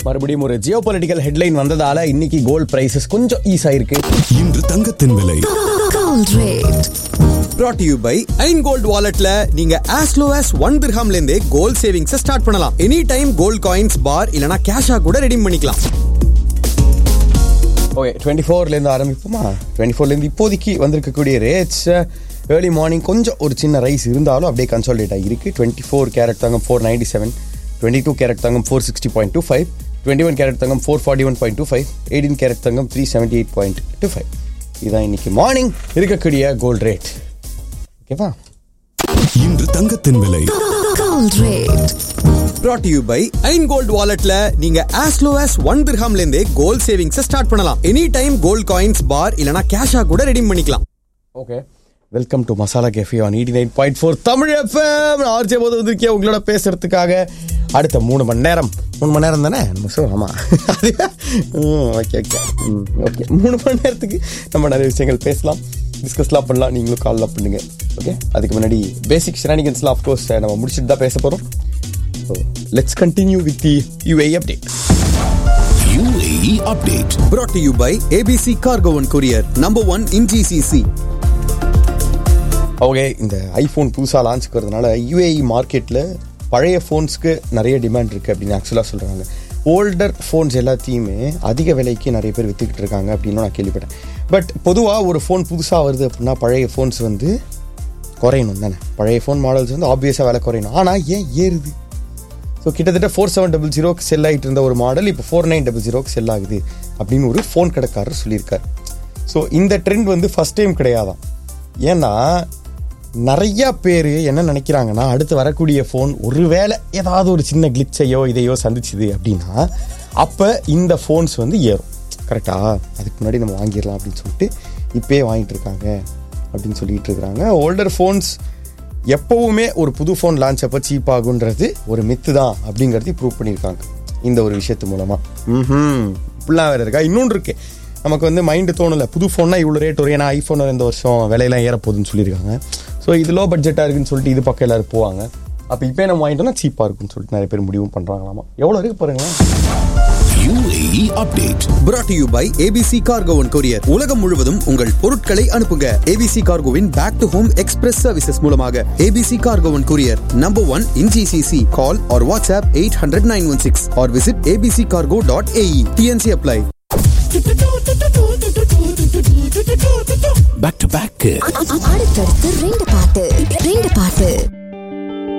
மறுபடியும் ஒரு Jio political headline வந்ததால இன்னைக்கு கோல்ட் பிரைசஸ் கொஞ்சம் ஈஸ் ஆயிருக்கு இன்று தங்கத்தின் விலை Gold rate. brought to you by Ain gold வாலெட்ல நீங்க as low as ஒன் திர்ஹாம்ல இருந்தே கோல்ட் சேவிங்ஸ் ஸ்டார்ட் பண்ணலாம் any time gold coins bar இல்லனா கேஷா கூட ரெடீம் பண்ணிக்கலாம் ஓகே டுவெண்ட்டி ஃபோர்லேருந்து ஆரம்பிப்போமா டுவெண்ட்டி ஃபோர்லேருந்து இப்போதைக்கு வந்திருக்கக்கூடிய ரேட்ஸ் ஏர்லி மார்னிங் கொஞ்சம் ஒரு சின்ன ரைஸ் இருந்தாலும் அப்படியே கன்சாலிடேட் ஆகிருக்கு டுவெண்ட்டி ஃபோர் கேரட் தங்கம் four ninety seven twenty two carat தங்கம் four sixty point two five twenty one carat தங்கம் four forty one point two five eighteen carat தங்கம் three seventy eight point two five இதுதான் இன்னைக்கு morning இருக்கக்கூடிய gold rate ஓகேவா இன்று தங்கத்தின் விலை Gold rate. brought to you by Ain gold வாலெட்ல நீங்க as low as ஒன் திர்ஹாம்ல இருந்தே கோல்ட் சேவிங்ஸ் ஸ்டார்ட் பண்ணலாம் any time gold coins bar இல்லனா கேஷா கூட ரெடீம் பண்ணிக்கலாம் okay welcome to masala cafe on eighty nine point four Tamil F M R J போது வந்திருக்கேன் உங்களோட பேசுறதுக்காக அடுத்த மூணு மணி நேரம் மூணு மணி நேரம் தானே நம்ம ஷோ ஆமாம் ஓகே ஓகே ம் ஓகே மூணு மணி நேரத்துக்கு நம்ம நிறைய விஷயங்கள் பேசலாம் டிஸ்கஸ்லாம் பண்ணலாம் நீங்களும் கால்லாம் பண்ணுங்க ஓகே அதுக்கு முன்னாடி பேசிக் ஷிரானிகன்ஸ்லாம் அஃப்கோர்ஸ் நம்ம முடிச்சுட்டு தான் பேச போகிறோம் so let's continue with the U A E update UAE update brought to you by A B C cargo one courier number one in G C C okay இந்த ஐஃபோன் புதுசாக லான்ச்சுக்கு வரதுனால யூஏஇ மார்க்கெட்டில் பழைய ஃபோன்ஸ்க்கு நிறைய டிமாண்ட் இருக்குது அப்படின்னு ஆக்சுவலாக சொல்கிறாங்க ஓல்டர் ஃபோன்ஸ் எல்லாத்தையுமே அதிக விலைக்கு நிறைய பேர் விற்றுக்கிட்டு இருக்காங்க அப்படின்னு நான் கேள்விப்பட்டேன் பட் பொதுவாக ஒரு ஃபோன் புதுசாக வருது அப்படின்னா பழைய ஃபோன்ஸ் வந்து குறையணும் தானே பழைய ஃபோன் மாடல்ஸ் வந்து ஆப்வியஸாக விலை குறையணும் ஆனால் ஏன் ஏறுது ஸோ கிட்டத்தட்ட ஃபோர் செவன் டபுள் ஜீரோக்கு செல் ஆகிட்டு இருந்த ஒரு மாடல் இப்போ ஃபோர் நைன் டபுள் ஜீரோக்கு செல் ஆகுது அப்படின்னு ஒரு ஃபோன் கடைக்காரர் சொல்லியிருக்காரு ஸோ இந்த ட்ரெண்ட் வந்து ஃபஸ்ட் டைம் கிடையாதான் ஏன்னா நிறைய பேர் என்ன நினைக்கிறாங்கன்னா அடுத்து வரக்கூடிய ஃபோன் ஒருவேளை ஏதாவது ஒரு சின்ன கிளிச்சையோ இதையோ சந்திச்சுது அப்படின்னா அப்போ இந்த ஃபோன்ஸ் வந்து ஏறும் கரெக்டா அதுக்கு முன்னாடி நம்ம வாங்கிடலாம் அப்படின்னு சொல்லிட்டு இப்பயே வாங்கிட்டு இருக்காங்க அப்படின்னு சொல்லிட்டு இருக்கிறாங்க ஓல்டர் ஃபோன்ஸ் எப்பவுமே ஒரு புது ஃபோன் லான்ச் அப்போ சீப் ஆகுன்றது ஒரு மித்து தான் அப்படிங்கிறதையும் ப்ரூவ் பண்ணியிருக்காங்க இந்த ஒரு விஷயத்து மூலமா ம் இப்படிலாம் வேற இருக்கா இன்னொன்று இருக்கு நமக்கு வந்து மைண்டு தோணலை புது ஃபோன்னா இவ்வளோ ரேட் வரும் ஏன்னா ஐஃபோன் இந்த வருஷம் விலையெல்லாம் ஏறப்போகுதுன்னு சொல்லியிருக்காங்க ஸோ இது லோ பட்ஜெட்டாக இருக்குன்னு சொல்லிட்டு இது பக்கம் எல்லாரும் போவாங்க அப்போ இப்போ நம்ம வாங்கிட்டோம்னா சீப்பாக இருக்குன்னு சொல்லிட்டு நிறைய பேர் முடிவும் பண்ணுறாங்களாமா எவ்வளோ இருக்கு பாருங்களேன் UAE update brought to you by A B C cargo one courier உலகம் முழுவதும் உங்கள் பொருட்களை அனுப்புங்க ஏபிசி கார்கோவின் back to home express services மூலமாக A B C cargo one courier number one in G C C call or WhatsApp eight hundred nine one six or visit A B C cargo dot A E T N C apply back to back அடுத்தடுத்து ரெண்டு பாட்டு ரெண்டு பாட்டு